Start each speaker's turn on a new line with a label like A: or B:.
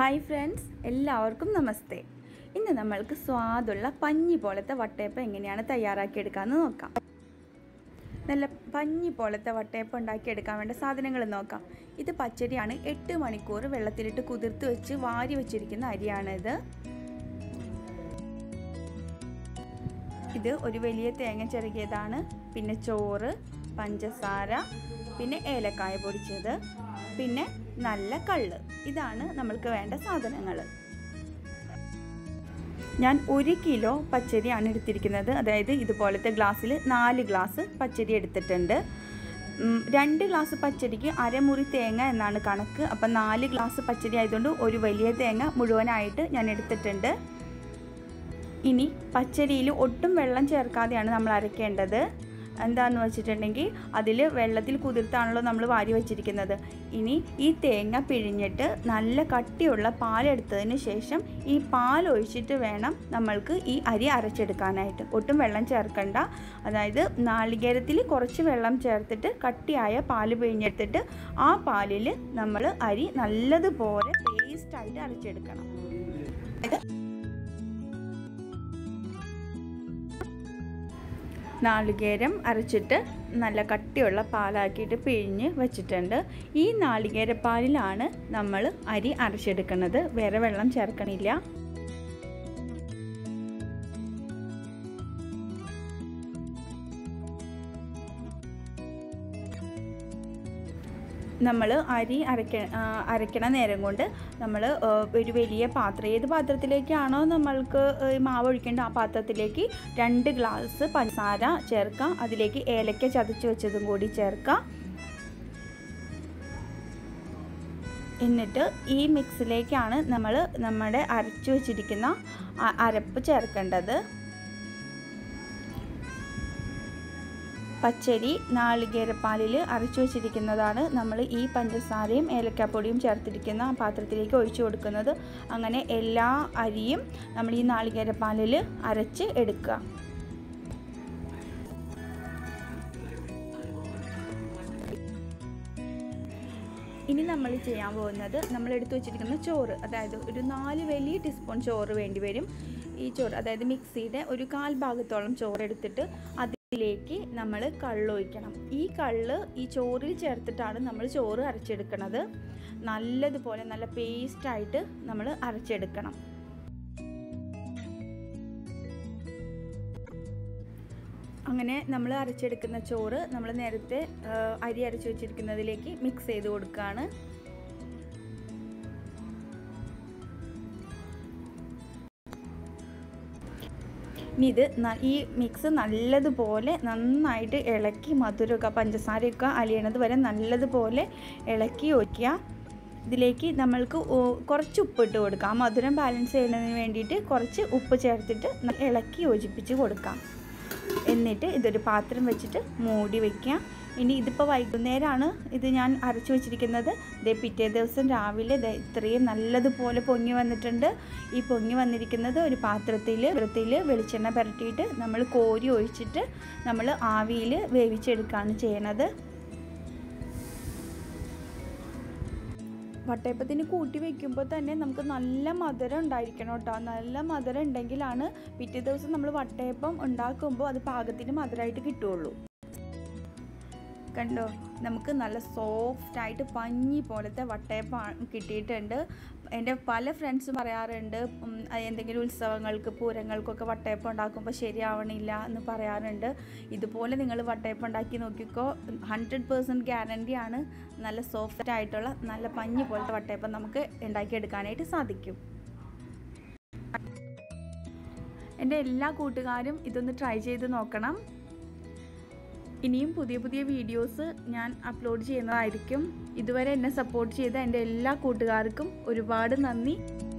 A: hi friends എല്ലാവർക്കും നമസ്തേ ഇന്ന് നമ്മൾക്ക് സ്വാദുള്ള പഞ്ഞി പോലത്തെ വട്ടയപ്പം എങ്ങനെയാണ് തയ്യാറാക്കിയെടുക്കാമെന്ന് നോക്കാം നല്ല പഞ്ഞി പോലത്തെ വട്ടയപ്പം ഉണ്ടാക്കിയെടുക്കാൻ വേണ്ട സാധനങ്ങൾ നോക്കാം ഇത് പച്ചരിയാണ് എട്ട് മണിക്കൂർ വെള്ളത്തിലിട്ട് കുതിർത്ത് വെച്ച് വാരി വെച്ചിരിക്കുന്ന അരിയാണിത് ഇത് ഒരു വലിയ തേങ്ങ ചിരകിയതാണ് പിന്നെ ചോറ് പഞ്ചസാര പിന്നെ ഏലക്കായ പൊടിച്ചത് പിന്നെ നല്ല കള്ള് ഇതാണ് നമ്മൾക്ക് വേണ്ട സാധനങ്ങൾ ഞാൻ ഒരു കിലോ പച്ചരിയാണ് എടുത്തിരിക്കുന്നത് അതായത് ഇതുപോലത്തെ ഗ്ലാസ്സിൽ നാല് ഗ്ലാസ് പച്ചരി എടുത്തിട്ടുണ്ട് രണ്ട് ഗ്ലാസ് പച്ചരിക്ക് അരമുറി തേങ്ങ എന്നാണ് കണക്ക് അപ്പം നാല് ഗ്ലാസ് പച്ചരി ആയതുകൊണ്ട് ഒരു വലിയ തേങ്ങ മുഴുവനായിട്ട് ഞാൻ എടുത്തിട്ടുണ്ട് ഇനി പച്ചരിയിൽ ഒട്ടും വെള്ളം ചേർക്കാതെയാണ് നമ്മൾ അരയ്ക്കേണ്ടത് എന്താന്ന് വെച്ചിട്ടുണ്ടെങ്കിൽ അതിൽ വെള്ളത്തിൽ കുതിർത്താണല്ലോ നമ്മൾ വാരി വെച്ചിരിക്കുന്നത് ഇനി ഈ തേങ്ങ പിഴിഞ്ഞിട്ട് നല്ല കട്ടിയുള്ള പാലെടുത്തതിന് ശേഷം ഈ പാൽ ഒഴിച്ചിട്ട് വേണം നമ്മൾക്ക് ഈ അരി അരച്ചെടുക്കാനായിട്ട് ഒട്ടും വെള്ളം ചേർക്കണ്ട അതായത് നാളികേരത്തിൽ കുറച്ച് വെള്ളം ചേർത്തിട്ട് കട്ടിയായ പാല് പിഴിഞ്ഞെടുത്തിട്ട് ആ പാലിൽ നമ്മൾ അരി നല്ലതുപോലെ പേസ്റ്റായിട്ട് അരച്ചെടുക്കണം നാളികേരം അരച്ചിട്ട് നല്ല കട്ടിയുള്ള പാലാക്കിയിട്ട് പിഴിഞ്ഞ് വെച്ചിട്ടുണ്ട് ഈ നാളികേരപ്പാലിലാണ് നമ്മൾ അരി അരച്ചെടുക്കുന്നത് വേറെ വെള്ളം ചേർക്കണില്ല നമ്മൾ അരി അരയ്ക്ക അരയ്ക്കണ നേരം കൊണ്ട് നമ്മൾ ഒരു വലിയ പാത്രം ഏത് പാത്രത്തിലേക്കാണോ നമ്മൾക്ക് മാവ് ഒഴിക്കേണ്ട ആ പാത്രത്തിലേക്ക് രണ്ട് ഗ്ലാസ് പഞ്ചസാര ചേർക്കാം അതിലേക്ക് ഏലക്ക ചതച്ച് വെച്ചതും കൂടി ചേർക്കാം എന്നിട്ട് ഈ മിക്സിലേക്കാണ് നമ്മൾ നമ്മുടെ അരച്ചു വെച്ചിരിക്കുന്ന അരപ്പ് ചേർക്കേണ്ടത് പച്ചരി നാളികേരപ്പാലിൽ അരച്ചു വെച്ചിരിക്കുന്നതാണ് നമ്മൾ ഈ പഞ്ചസാരയും ഏലക്കാപ്പൊടിയും ചേർത്തിരിക്കുന്ന പാത്രത്തിലേക്ക് ഒഴിച്ചു കൊടുക്കുന്നത് അങ്ങനെ എല്ലാ അരിയും നമ്മൾ ഈ നാളികേരപ്പാലിൽ അരച്ച് എടുക്കുക ഇനി നമ്മൾ ചെയ്യാൻ പോകുന്നത് നമ്മൾ എടുത്തു വെച്ചിരിക്കുന്ന ചോറ് അതായത് ഒരു നാല് വലിയ ടീസ്പൂൺ ചോറ് വേണ്ടി വരും ഈ ചോറ് അതായത് മിക്സിയുടെ ഒരു കാൽ ഭാഗത്തോളം ചോറ് എടുത്തിട്ട് അതിലേക്ക് നമ്മൾ കള്ളൊഴിക്കണം ഈ കള്ള് ഈ ചോറിൽ ചേർത്തിട്ടാണ് നമ്മൾ ചോറ് അരച്ചെടുക്കുന്നത് നല്ലതുപോലെ നല്ല പേസ്റ്റായിട്ട് നമ്മൾ അരച്ചെടുക്കണം അങ്ങനെ നമ്മൾ അരച്ചെടുക്കുന്ന ചോറ് നമ്മൾ നേരത്തെ അരി അരച്ചു വെച്ചിരിക്കുന്നതിലേക്ക് മിക്സ് ചെയ്ത് കൊടുക്കുകയാണ് ഇനി ഇത് ഈ മിക്സ് നല്ലതുപോലെ നന്നായിട്ട് ഇളക്കി മധുരമൊക്കെ പഞ്ചസാരയൊക്കെ അലിയണത് വരെ നല്ലതുപോലെ ഇളക്കി വയ്ക്കുക ഇതിലേക്ക് നമ്മൾക്ക് കുറച്ച് ഉപ്പ് ഇട്ട് കൊടുക്കാം മധുരം ബാലൻസ് ചെയ്യുന്നതിന് വേണ്ടിയിട്ട് കുറച്ച് ഉപ്പ് ചേർത്തിട്ട് ഇളക്കി യോജിപ്പിച്ച് കൊടുക്കാം എന്നിട്ട് ഇതൊരു പാത്രം വെച്ചിട്ട് മൂടി വയ്ക്കുക ഇനി ഇതിപ്പോൾ വൈകുന്നേരമാണ് ഇത് ഞാൻ അരച്ചു വെച്ചിരിക്കുന്നത് ഇതേ പിറ്റേ ദിവസം രാവിലെ ഇത്രയും നല്ലതുപോലെ പൊങ്ങി വന്നിട്ടുണ്ട് ഈ പൊങ്ങി വന്നിരിക്കുന്നത് ഒരു പാത്രത്തിൽ പാത്രത്തിൽ വെളിച്ചെണ്ണ പുരട്ടിയിട്ട് നമ്മൾ കോരി ഒഴിച്ചിട്ട് നമ്മൾ ആവിയിൽ വേവിച്ചെടുക്കുകയാണ് ചെയ്യണത് വട്ടയപ്പത്തിന് കൂട്ടി വെക്കുമ്പോൾ തന്നെ നമുക്ക് നല്ല മധുരം ഉണ്ടായിരിക്കണം കേട്ടോ നല്ല മധുരം ഉണ്ടെങ്കിലാണ് പിറ്റേ ദിവസം നമ്മൾ വട്ടയപ്പം ഉണ്ടാക്കുമ്പോൾ അത് പാകത്തിന് മധുരമായിട്ട് കിട്ടുള്ളൂ കണ്ടോ നമുക്ക് നല്ല സോഫ്റ്റ് ആയിട്ട് പഞ്ഞി പോലത്തെ വട്ടയപ്പം കിട്ടിയിട്ടുണ്ട് എൻ്റെ പല ഫ്രണ്ട്സും പറയാറുണ്ട് എന്തെങ്കിലും ഉത്സവങ്ങൾക്ക് പൂരങ്ങൾക്കൊക്കെ വട്ടയപ്പം ഉണ്ടാക്കുമ്പോൾ ശരിയാവണില്ല എന്ന് പറയാറുണ്ട് ഇതുപോലെ നിങ്ങൾ വട്ടയപ്പം ഉണ്ടാക്കി നോക്കിക്കോ ഹൺഡ്രഡ് പേഴ്സൻറ്റ് ഗ്യാരണ്ടിയാണ് നല്ല സോഫ്റ്റ് ആയിട്ടുള്ള നല്ല പഞ്ഞി പോലത്തെ വട്ടയപ്പം നമുക്ക് ഉണ്ടാക്കിയെടുക്കാനായിട്ട് സാധിക്കും എൻ്റെ എല്ലാ കൂട്ടുകാരും ഇതൊന്ന് ട്രൈ ചെയ്ത് നോക്കണം ഇനിയും പുതിയ പുതിയ വീഡിയോസ് ഞാൻ അപ്ലോഡ് ചെയ്യുന്നതായിരിക്കും ഇതുവരെ എന്നെ സപ്പോർട്ട് ചെയ്ത എൻ്റെ എല്ലാ കൂട്ടുകാർക്കും ഒരുപാട് നന്ദി